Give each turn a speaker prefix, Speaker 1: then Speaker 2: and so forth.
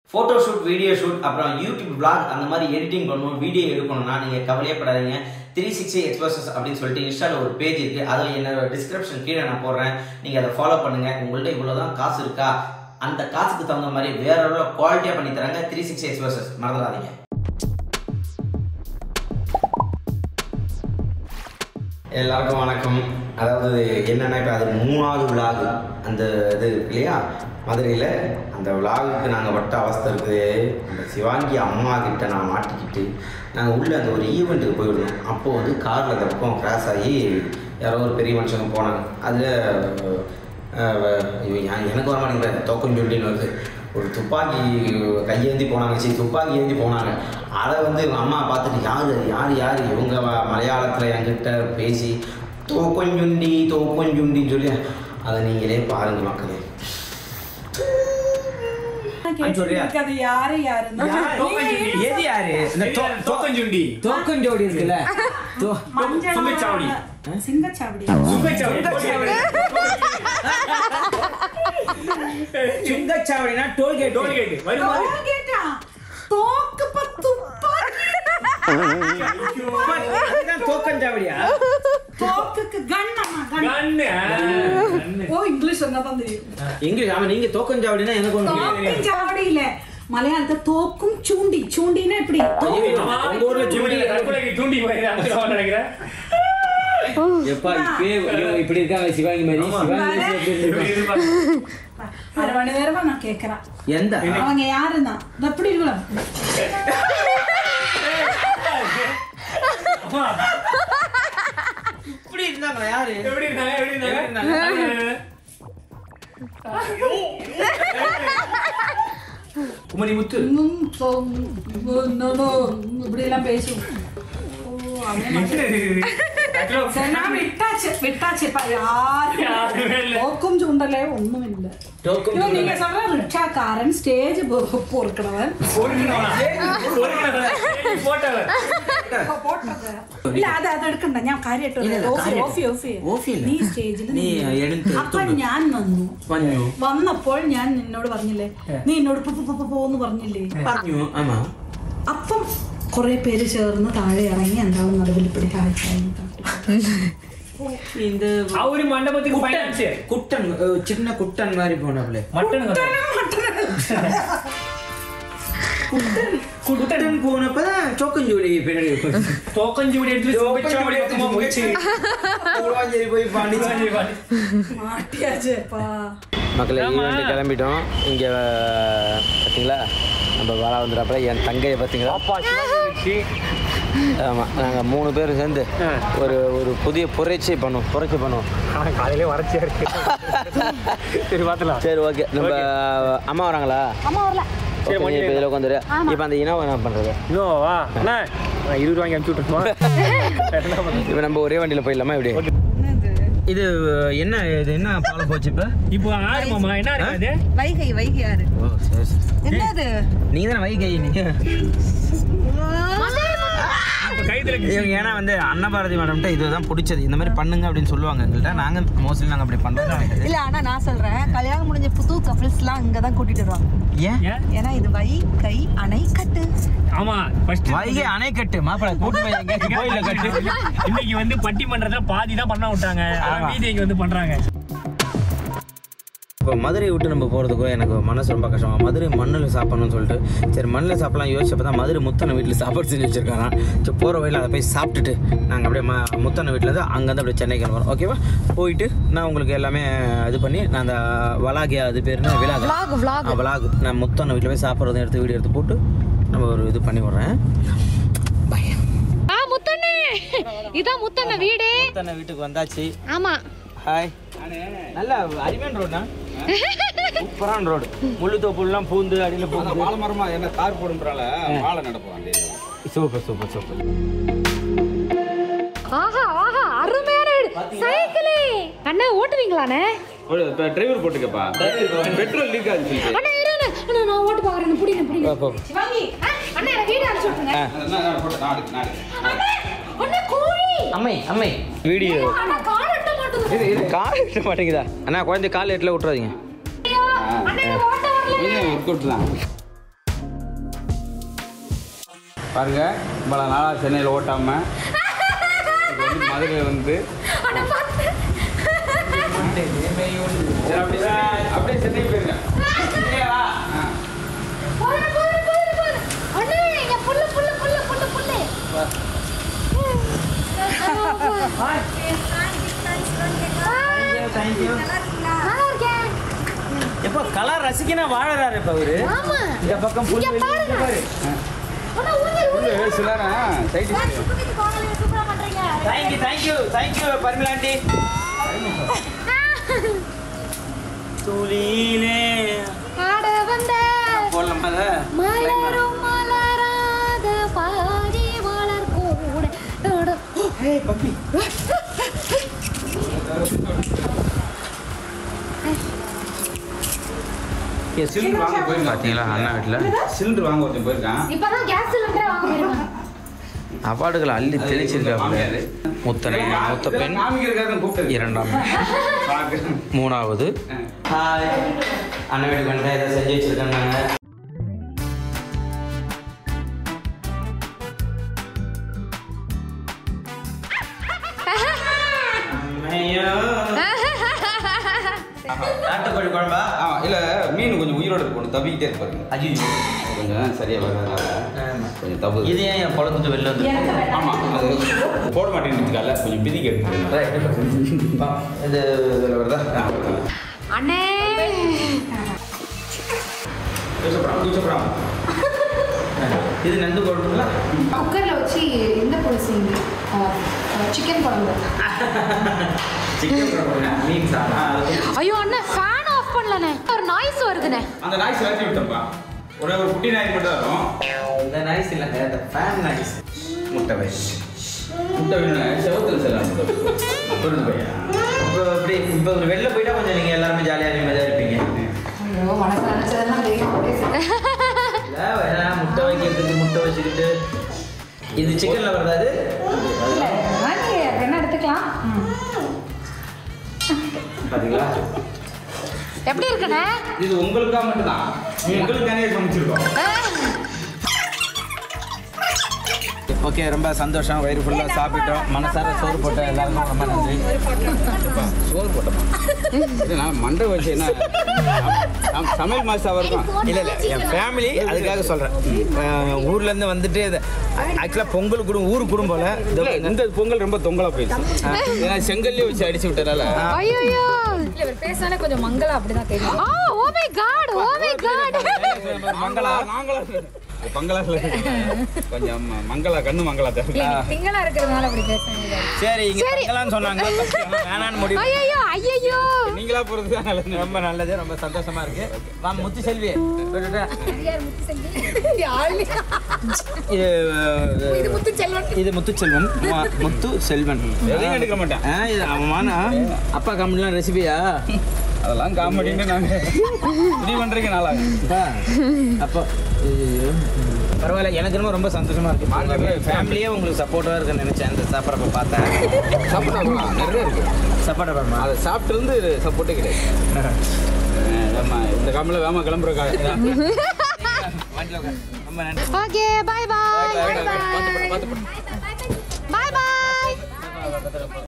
Speaker 1: Photo shoot video shoot அப்புறம் YouTube vlog அந்த மாதிரி எடிட்டிங் பண்ணணும் வீடியோ எடுக்கணும்னா நீங்கள் கவலையப்படாதீங்க த்ரீ சிக்ஸ்டி எக்ஸ்பிரஸஸ் அப்படின்னு சொல்லிட்டு இன்ஸ்டாவில் ஒரு பேஜ் இருக்குது அதில் என்னோட டிஸ்கிரிப்ஷன் கீழே நான் போடுறேன் நீங்கள் அதை ஃபாலோ பண்ணுங்கள் உங்கள்ட்ட இவ்வளோதான் காசு இருக்கா அந்த காசுக்கு தகுந்த மாதிரி வேற ஒரு குவாலிட்டியாக பண்ணி தராங்க த்ரீ சிக்ஸ்டி எக்ஸ்பிரஸஸ் மறந்துடாதீங்க எல்லாருக்கும் வணக்கம் அதாவது என்னன்னா இப்போ அது மூணாவது விலாகு அந்த இது இருக்கு இல்லையா மதுரையில் அந்த விலாகுக்கு நாங்கள் பட்ட அவஸ்தை இருக்குது அந்த சிவாங்கி அம்மா கிட்ட நான் மாட்டிக்கிட்டு நாங்கள் உள்ள அந்த ஒரு ஈவெண்ட்டுக்கு போயிருந்தோம் அப்போது வந்து காரில் அந்த பக்கம் கிராஸ் ஆகி யாரோ ஒரு பெரிய மனுஷங்க போனாங்க அதில் எனக்கு வர மாட்டேங்கிறாங்க தோக்கம் சொல்லின்னு வருது ஒரு துப்பாக்கி கையேந்தி போனாங்க சரி துப்பாக்கி ஏந்தி போனாங்க அதை வந்து எங்கள் அம்மா பார்த்துட்டு யார் யார் யார் இவங்க வ- மலையாளத்தில் என்கிட்ட பேசி தோக்கொஞ்சுண்டி தோக்கொஞ்சுண்டின்னு சொல்லி அதை நீங்களே பாருங்க மக்களே சொல்றியா?
Speaker 2: அது யாரு யாருன்னு
Speaker 1: எது யாரு இந்த தோ-
Speaker 3: தோக்கஞ்சுண்டி
Speaker 1: தோக்கஞ்சோடி இருக்குல்ல தோ-
Speaker 2: மஞ்சள்
Speaker 3: சுங்கச்சாவடி.
Speaker 2: சிங்கச்சாவடி
Speaker 1: சுங்கச்சாவடினா டோல்கேட்
Speaker 3: டோல்கேட் வருமா
Speaker 2: கேட்டா தோக்கு பத்து
Speaker 1: அதுதான் தோக்கஞ்சாவடியா
Speaker 2: தோக்குக்கு கன் அம்மா கன்
Speaker 3: கண்ணு கண்ணு
Speaker 2: ஓ இங்கிலீஷ் சொன்னா தான் தெரியும்
Speaker 1: இங்கிலீஷ் ஆமா நீங்க தோக்கஞ்சாவடினா எனக்கு ஒன்று
Speaker 2: தோக்கும் சாவடி இல்ல மலையாளத்தை தோக்கும் சூண்டி சூண்டினா இப்படி
Speaker 3: ஆமா,
Speaker 1: உங்க ஊர்ல
Speaker 3: தூண்டி,
Speaker 1: ஜூடி
Speaker 3: தற்கொலைக்கு தூண்டி போயிருக்காங்க நினைக்கிறேன்
Speaker 4: எப்பா இப்பயே ஐயோ, இப்படி இருக்காங்க சிவாங்கி மாதிரி சிவாங்கி எப்படி
Speaker 3: இப்படி
Speaker 4: இருந்திருப்பாங்க?
Speaker 3: இருப்பாங்க.
Speaker 2: அரை மணி நேரமா நான் கேக்குறேன்
Speaker 1: எந்த
Speaker 2: அவங்க யாருன்னா இது எப்படி இருக்கலாம்
Speaker 3: அம்மா,
Speaker 1: இப்படி இருந்தாங்களா யாரு
Speaker 3: எப்படி இருந்தாங்க எப்படி இருந்தாங்க குமரி முத்து
Speaker 2: இன்னும் சொ- இன்னும் இப்படி எல்லாம் பேசும் ஓ, அவன்
Speaker 3: Actually,
Speaker 2: சரி, நான் விட்டாச்சு விட்டாச்சு இப்ப யாரு
Speaker 3: யாருமே இல்ல.
Speaker 2: தோக்கும் சுண்டலே ஒண்ணும் இல்ல
Speaker 1: டோக்கம்
Speaker 2: இவன் நீங்க சொல்ற ரிக்ஷாக்காரன் ஸ்டேஜ் பொறுக்கிறவன்
Speaker 3: பொறுக்கினவனா? பொறுக்கினவனா? போட்டவன்.
Speaker 2: போட்டது இல்ல അത് അത് എടുക്കണ്ട ഞാൻ കാര്യമായിട്ട്
Speaker 1: ഇല്ല, ഇല്ല,
Speaker 2: ഓഫി
Speaker 1: കാര്യമായിട്ട്.
Speaker 2: ഓഫി ഓഫി
Speaker 1: ഓഫി ഇല്ല.
Speaker 2: നീ സ്റ്റേജിൽ
Speaker 1: നീ എടുത്ത്
Speaker 2: അപ്പൊ
Speaker 1: എടുത്തോണ്ട്
Speaker 2: ഞാൻ വന്നു
Speaker 1: വന്നു
Speaker 2: വന്നപ്പോൾ ഞാൻ നിന്നോട് പറഞ്ഞില്ലേ നീ എന്നോട് പോ, പോ, പോ, പോ, പോന്ന് പറഞ്ഞില്ലേ
Speaker 1: പറഞ്ഞു ആമാ
Speaker 2: അപ്പം കുറെ പേര് ചേർന്ന് താഴെ ഇറങ്ങി എന്താവും നടുവിൽ പിടി ഹായ് ഹായ് എന്ന് കാട്ടി.
Speaker 1: இந்த
Speaker 3: அவரு மண்டபத்துக்கு
Speaker 1: குட்டன்
Speaker 3: ஃபைனான்ஸ்
Speaker 1: குட்டன் அஹ், சின்ன குட்டன் மாதிரி போனாப்ல
Speaker 3: மட்டன்
Speaker 1: குட்டன் போனப்பதான் சோக்கஞ்சோடி பின்னாடி உட்கார்ந்து.
Speaker 3: தோக்கஞ்சுவடி எடுத்து சுங்கச்சாவடி பக்கமா போயிடுச்சு
Speaker 1: கூடுவாஞ்சேரி போய் பாண்டிச்சேரி
Speaker 2: மாட்டியாச்சேப்பா
Speaker 5: மக்களே ஈவெண்ட் கிளம்பிட்டோம் இங்கே பார்த்தீங்களா நம்ம வர வந்துடுறப்பல என் தங்கையை பார்த்தீங்களா ஆமாம் நாங்கள் மூணு பேர் சேர்ந்து ஒரு ஒரு புதிய புரட்சி பண்ணுவோம் புரட்சி பண்ணுவோம்
Speaker 3: காலையிலே வறட்சியா இருக்கு சரி பாத்துலாம்
Speaker 5: சரி ஓகே நம்ம அம்மா வராங்களா
Speaker 6: அம்மா வரல
Speaker 5: ஓகே, நீ இப்போ இதில் உட்காந்துரு இப்போ அந்த இனோவா என்ன பண்ணுறது
Speaker 3: இன்னும் வா அண்ணா நான் இருபது ரூபாய்க்கு அனுப்பிச்சு விட்டுருமா என்ன பண்ணுறது
Speaker 5: இப்போ நம்ம ஒரே வண்டியில் போயிடலாமா இப்படி
Speaker 1: இது என்ன இது என்ன பாலம் போச்சு இப்போ
Speaker 3: இப்போ ஆறு மாமா என்ன இருக்காது
Speaker 6: வைகை வைகை யாரு
Speaker 1: ஓ சரி சரி
Speaker 6: என்னது
Speaker 1: நீங்க தானே வைகை நீங்க
Speaker 3: இப்போ கைத்துல
Speaker 1: இவங்க ஏன்னா வந்து அன்னபாரதி மேடம்கிட்ட இதுதான் பிடிச்சது இந்த மாதிரி பண்ணுங்க அப்படின்னு சொல்லுவாங்க எங்கள்கிட்ட நாங்கள் மோஸ்ட்லி நாங்கள் அப்படி பண்ணுறது கிடையாது
Speaker 6: இல்ல ஆனா நான் சொல்றேன் கல்யாணம் முடிஞ்ச புது கப்பிள்ஸ்லாம் இங்க தான் கூட்டிட்டு வருவாங்க
Speaker 1: ஏன்
Speaker 3: ஏன்
Speaker 6: ஏன்னா இது வை கை அணை கட்டு
Speaker 3: ஆமா ஃபர்ஸ்ட்
Speaker 1: வைகை அணைக்கட்டு மாப்பிள்ளை கூட்டு போய் எங்கேயாச்சும் கோயில கட்டு
Speaker 3: இன்னைக்கு வந்து பட்டிமன்றத்துல பாதி தான் பண்ண விட்டாங்க ஆனா மீதி இங்க வந்து பண்றாங்க
Speaker 1: இப்போ மதுரை விட்டு நம்ம போகிறதுக்கும் எனக்கு மனசு ரொம்ப கஷ்டமா மதுரை மண்ணில் சாப்பிடணும்னு சொல்லிட்டு சரி மண்ணில் சாப்பிடலாம் யோசிச்சப்போ தான் மதுரை முத்தனை வீட்டில் சாப்பாடு செஞ்சு வச்சிருக்காராம் சரி போகிற வழியில் அதை போய் சாப்பிட்டுட்டு நாங்கள் அப்படியே ம முத்தனை வீட்டில் தான் அங்கேருந்து அப்படியே சென்னை கிளம்புறோம் ஓகேவா போயிட்டு நான் உங்களுக்கு எல்லாமே இது பண்ணி நான் அந்த வளாகியா அது பேர் என்ன விலாக் விலாக் நான் முத்தனை வீட்டில் போய் சாப்பிட்றதும் எடுத்து வீடியோ எடுத்து போட்டு நம்ம ஒரு இது பண்ணி விட்றேன் பை
Speaker 7: ஆ முத்தண்ணே இதான் முத்தண்ண வீடு
Speaker 1: முத்தனை வீட்டுக்கு வந்தாச்சு
Speaker 7: ஆமா
Speaker 1: ஹாய் நல்ல அருமையான ரோடுண்ணா சூப்பரான ரோடு முள்ளு தோப்புலாம் பூந்து அடியில் பூந்து
Speaker 8: வாழை மரமா என்ன தார் போடும்ன்றால வாழை நடப்போம் வண்டி
Speaker 1: சூப்பர் சூப்பர் சூப்பர்
Speaker 7: ஆஹா ஆஹா அருமையான வீடு சைக்கிளே அண்ணா ஓட்டுவீங்களாண்ணே
Speaker 8: இப்போ டிரைவர் போட்டுக்கப்பா பெட்ரோல் லீக் ஆகுது சொல்லிட்டு
Speaker 7: அண்ணா இரு அண்ணா. அண்ணா நான் ஓட்டு பாக்குறேன் புடிங்க புடிங்க சிவாங்கி ஆ, அண்ணா எனக்கு வீடு அனுப்பிச்சு விட்டுருங்க
Speaker 8: நான் நான் போட்டு நான் எடுத்து நான் எடுத்து
Speaker 7: அண்ணா அண்ணா கோழி
Speaker 1: அம்மை அம்மை
Speaker 5: வீடியோ
Speaker 7: அண்ணா கால் எட்ட மாட்டேங்குது
Speaker 5: கால் எட்ட மாட்டேங்குதா அண்ணா குழந்தை கால் எட்டில் விட்றாதீங்க
Speaker 7: ஐயோ, அண்ணா எனக்கு ஓட்ட வரல
Speaker 8: ஒர்க் அவுட் தான் பாருங்க இவ்வளோ நாளாக சென்னையில் ஓட்டாம இப்ப வந்து மதுரையில் வந்து சரி, அப்படியே அப்படியே சென்னைக்கு போயிருங்க சென்னையா வா. ஆ.
Speaker 7: போறேன், போறேன், போறேன், போறேன். அண்ணே, என் புல்லு, புல்லு, புல்லு, புல்லு, புல்லு. நல்லா இருக்கேன்.
Speaker 5: எப்போ கலர் ரசிக்கனா வாழறாரு இப்போ அவரு
Speaker 7: ஆமா.
Speaker 5: இந்த பக்கம் புல்
Speaker 7: இங்க
Speaker 5: வெளியே
Speaker 7: பாருங்க.
Speaker 5: பாரு
Speaker 7: அண்ணா, ஊஞ்சல், ஊஞ்சல்.
Speaker 8: ஏய், சிலரா சைட்
Speaker 7: சார், சுக்குட்டிக்கு போகலையே, சூப்பரா பண்றீங்க.
Speaker 5: Thank you thank you thank you Parmila aunty துளியிலே
Speaker 7: ஆட வந்த
Speaker 5: போடலாமா அதை
Speaker 7: மலரும் மலராத பாதி மலர் கூட தொட-
Speaker 5: ஏய் பப்பி
Speaker 8: சிலிண்டர் வாங்க போயிருக்கான் பார்த்தீங்களா அண்ணா வீட்டில் சிலிண்டர் வாங்க ஒருத்தன் போயிருக்கான்
Speaker 7: இப்பதான் கேஸ் சிலிண்டர் வாங்க போயிருக்காங்க
Speaker 5: அவார்டுகளை அள்ளி தெளிச்சிருக்காப்புல முத்தனை மூத்த பெண்
Speaker 8: காமிக்கிறதுக்காக கூப்பிட்டது
Speaker 5: இரண்டாம்
Speaker 8: பார்க்குறேன்
Speaker 5: மூணாவது ஹாய் அண்ணன் வீட்டுக்கு வந்தேன் இதை செஞ்சு வச்சிருக்காங்க நாட்டுக்கோழி குழம்பா
Speaker 8: ஆ இல்லை மீன் கொஞ்சம் உயிரோட இருக்கணும் தப்பிக்கிட்டே இருப்பாருங்க
Speaker 5: அஜிஜ்
Speaker 8: கொஞ்சம் சரியாக வர்றதுனால கொஞ்சம் தப்பு
Speaker 5: இது ஏன் என் குழந்தைட்டு வெளில வந்து
Speaker 8: ஆமாம் அது போட மாட்டேங்கிறதுக்கால கொஞ்சம் பிதிக்க எடுத்துருங்க
Speaker 5: இது இதில் வருதா
Speaker 7: அண்ணே
Speaker 8: கூச்சப்படாம கூச்சப்படாம
Speaker 5: இது நண்டு குழம்புங்களா
Speaker 7: குக்கர்ல வச்சு இந்த பொடிசிங்க சிக்கன் குழம்பு
Speaker 5: சிக்கன் குழம்புங்க மீன் சாதம்
Speaker 7: ஐயோ அண்ணா ஃபேன் ஆஃப் பண்ணலண்ணே ஒரு நாய்ஸ் வருதுண்ணே
Speaker 8: அந்த நாய்ஸ் விரட்டி விட்டோம்ப்பா ஒரே ஒரு குட்டி நாய் மட்டும் தான் வரும்
Speaker 5: இந்த நைஸ் இல்லைங்க இந்த ஃபேன் நைஸ் முட்டை வயசு
Speaker 8: முட்டை வேணும் செவத்தில் செல்லாம் முட்டை
Speaker 5: புரிஞ்சு பையா இப்போ இப்படி இப்போ ஒரு வெளில போயிட்டா கொஞ்சம் நீங்கள் எல்லாருமே ஜாலியாக நிம்மதியாக இருப்பீங்க
Speaker 6: ஐயோ மனசு நினைச்சதெல்லாம்
Speaker 5: இல்லை வேணா முட்டை வைக்கிறதுக்கு முட்டை வச்சுக்கிட்டு இது சிக்கனில் வருதா அது
Speaker 6: என்ன எடுத்துக்கலாம்
Speaker 5: பார்த்தீங்களா
Speaker 7: எப்படி இருக்குண்ணே
Speaker 8: இது உங்களுக்காக மட்டும்தான் உங்களுக்கானே சமைச்சிருக்கோம்
Speaker 5: ஓகே ரொம்ப சந்தோஷம் வயிறு ஃபுல்லாக சாப்பிட்டோம் மனசார சோறு போட்ட எல்லாருக்கும் ரொம்ப நன்றி
Speaker 8: சோறு போட்டோமா இது நான் மண்டை வச்சு என்ன சம- சமையல் மாஸ்டர் இருக்கும்
Speaker 5: இல்லை இல்லை என் ஃபேமிலி அதுக்காக சொல்கிறேன் ஊர்லேருந்து வந்துட்டு ஆக்சுவலாக பொங்கல் குடும்பம் ஊர் குடும்பம் போல
Speaker 8: இல்ல, இந்த பொங்கல் ரொம்ப தொங்கலா போயிடுச்சு ஏன்னா செங்கல்லே வச்சு அடிச்சு விட்டதால
Speaker 7: ஐயோ
Speaker 6: இல்ல இவர் பேசினாலே கொஞ்சம் மங்களா அப்படிதான் தெரியும்
Speaker 7: ஆ oh my god oh my god
Speaker 8: Mangala நாங்களா பங்களா கொஞ்சம் ம- மங்களா கண்ணு மங்களா தான்
Speaker 6: திங்களா இருக்கிறதுனால அப்படி பேசுறீங்க
Speaker 5: சரி இங்கே தங்கலாம்னு சொன்னாங்க வேணான்னு முடிவு
Speaker 7: ஐயோ ஐயோ
Speaker 8: நீங்களா போறது தான் நல்லது
Speaker 5: ரொம்ப நல்லது ரொம்ப சந்தோஷமா இருக்கு வா முத்து செல்வி விட்டுட்டா. இது
Speaker 6: இது முத்து செல்வன்
Speaker 5: இது முத்து செல்வன் ஆமா, முத்து செல்வன்
Speaker 8: எதையும் எடுக்க மாட்டேன்
Speaker 5: ஆ, இது அவமான அப்பா கம்பெனிலாம் ரெசிபியா
Speaker 8: அதெல்லாம் காமெடின்னு நாங்க முடிவு பண்றீங்க நாளா
Speaker 5: அப்போ இது- பரவாயில்ல எனக்கு ரொம்ப ரொம்ப சந்தோஷமா இருக்கு ஃபேமிலியே உங்களுக்கு சப்போர்ட்டாக இருக்குன்னு நினைச்சேன் இந்த சாப்பிட்றப்ப பார்த்தேன்
Speaker 8: சாப்பிட்டா நிறைய இருக்கு
Speaker 5: சப்போர்ட் பண்ணா
Speaker 8: அதை சாப்பிட்டு இருந்து சப்போர்ட்டே கிடையாது அஹ் நம்ம இந்த காமில் வேமா கிளம்புறக்காக
Speaker 5: ரொம்ப நன்றி
Speaker 7: ஓகே பை பை
Speaker 8: பார்த்து போடு, பார்த்து போடு.
Speaker 7: By by